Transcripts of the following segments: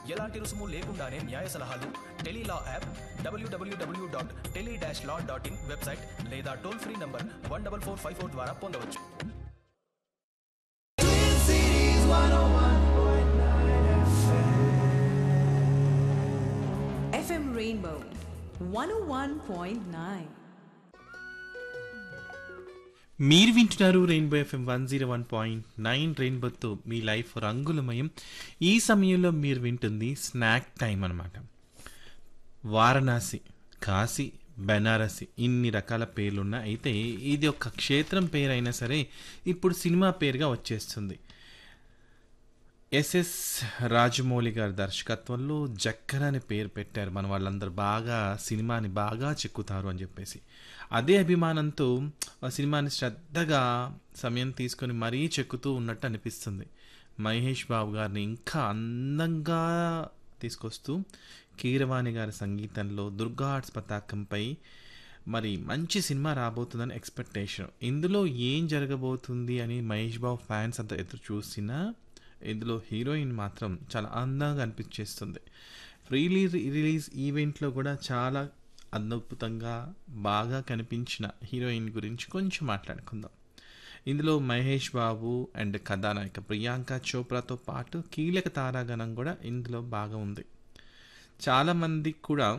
ఎలాంటి రుసుము లేకుండానే న్యాయ సలహాలు tele law app W W W dot tele dash law dot in website లేదా toll free number one double four five four ద్వారా పొందవచ్చు FM Rainbow 101.9. మీరు వింటున్నారు Rainbow FM one zero one point nine రెయిన్బోతో మీ లైఫ్ రంగులమయం ఈ సమయంలో మీరు వింటుంది స్నాక్ టైం అనమాట వారణాసి కాశీ బెనారసి ఇన్ని రకాల పేర్లున్న అయితే ఇది ఒక క్షేత్రం పేరు అయినా సరే ఇప్పుడు సినిమా పేరుగా వచ్చేస్తుంది ఎస్ఎస్ రాజమౌళి గారి దర్శకత్వంలో జక్కర్ అని పేరు పెట్టారు మన వాళ్ళందరూ బాగా సినిమాని బాగా చెక్కుతారు అని చెప్పేసి అదే అభిమానంతో ఆ సినిమాని శ్రద్ధగా సమయం తీసుకొని మరీ చెక్కుతూ ఉన్నట్టు అనిపిస్తుంది మహేష్ బాబు గారిని ఇంకా అందంగా తీసుకొస్తూ కీరవాణి గారి సంగీతంలో దుర్గా ఆర్ట్స్ పతాకంపై మరి మంచి సినిమా రాబోతుందని ఎక్స్పెక్టేషన్ ఇందులో ఏం జరగబోతుంది అని మహేష్ బాబు ఫ్యాన్స్ అంతా ఎదురు చూసినా ఇందులో హీరోయిన్ మాత్రం చాలా అందంగా అనిపించేస్తుంది రిలీజ్ రిలీజ్ ఈవెంట్లో కూడా చాలా అద్భుతంగా బాగా కనిపించిన హీరోయిన్ గురించి కొంచెం మాట్లాడుకుందాం ఇందులో మహేష్ బాబు అండ్ కథానాయిక ప్రియాంక చోప్రాతో పాటు కీలక తారాగణం కూడా ఇందులో బాగా ఉంది చాలామందికి కూడా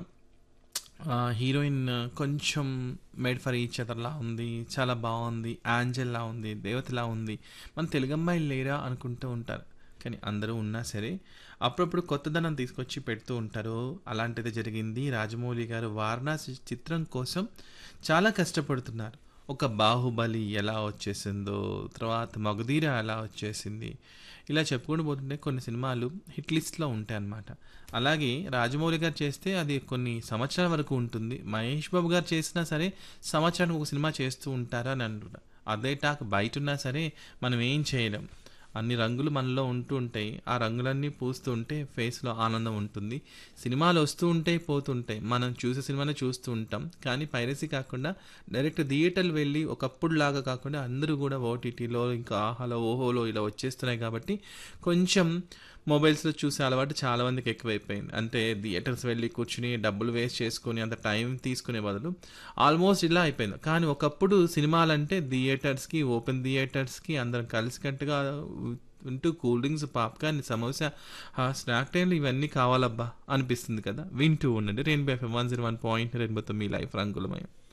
ఆ, హీరోయిన్ కొంచెం మేడ్ ఫర్ ఈచ్ అదర్లా ఉంది చాలా బాగుంది యాంజల్లా ఉంది దేవతలా ఉంది మన తెలుగు అమ్మాయిలు లేరా అనుకుంటూ ఉంటారు కానీ అందరూ ఉన్నా సరే అప్పుడప్పుడు కొత్తదనం తీసుకొచ్చి పెడుతూ ఉంటారు అలాంటిది జరిగింది రాజమౌళి గారు వారణాసి చిత్రం కోసం చాలా కష్టపడుతున్నారు ఒక బాహుబలి ఎలా వచ్చేసిందో తర్వాత మగధీర ఎలా వచ్చేసింది ఇలా చెప్పుకుంటూ పోతుంటే కొన్ని సినిమాలు హిట్ లిస్ట్లో ఉంటాయి అన్నమాట అలాగే రాజమౌళి గారు చేస్తే అది కొన్ని సంవత్సరాల వరకు ఉంటుంది మహేష్ బాబు గారు చేసినా సరే సంవత్సరానికి ఒక సినిమా చేస్తూ ఉంటారా అని అంటున్నారు అదే టాక్ బయట ఉన్నా సరే మనం ఏం చేయలేం అన్ని రంగులు మనలో ఉంటూ ఉంటాయి ఆ రంగులన్నీ పూస్తూ ఉంటే ఫేస్లో ఆనందం ఉంటుంది సినిమాలు వస్తూ ఉంటాయి పోతుంటాయి మనం చూసే సినిమానే చూస్తూ ఉంటాం కానీ పైరసీ కాకుండా డైరెక్ట్ థియేటర్లు వెళ్ళి ఒకప్పుడు లాగా కాకుండా అందరూ కూడా ఓటీటీలో ఇంకా ఆహాలో ఓహోలో ఇలా వచ్చేస్తున్నాయి కాబట్టి కొంచెం మొబైల్స్లో చూసే అలవాటు చాలా మందికి ఎక్కువైపోయింది అంటే థియేటర్స్ వెళ్ళి కూర్చుని డబ్బులు వేస్ట్ చేసుకుని అంత టైం తీసుకునే బదులు ఆల్మోస్ట్ ఇలా అయిపోయింది కానీ ఒకప్పుడు సినిమాలంటే థియేటర్స్కి ఓపెన్ థియేటర్స్కి అందరం కలిసికట్టుగా ఉంటూ కూల్ డ్రింక్స్ పాప్కార్న్ సమోసా ఆ స్నాక్ టైంలు ఇవన్నీ కావాలబ్బా అనిపిస్తుంది కదా వింటూ ఉండండి Rainbow FM one zero one point రెయిన్బోతో మీ లైఫ్ రంగులమయం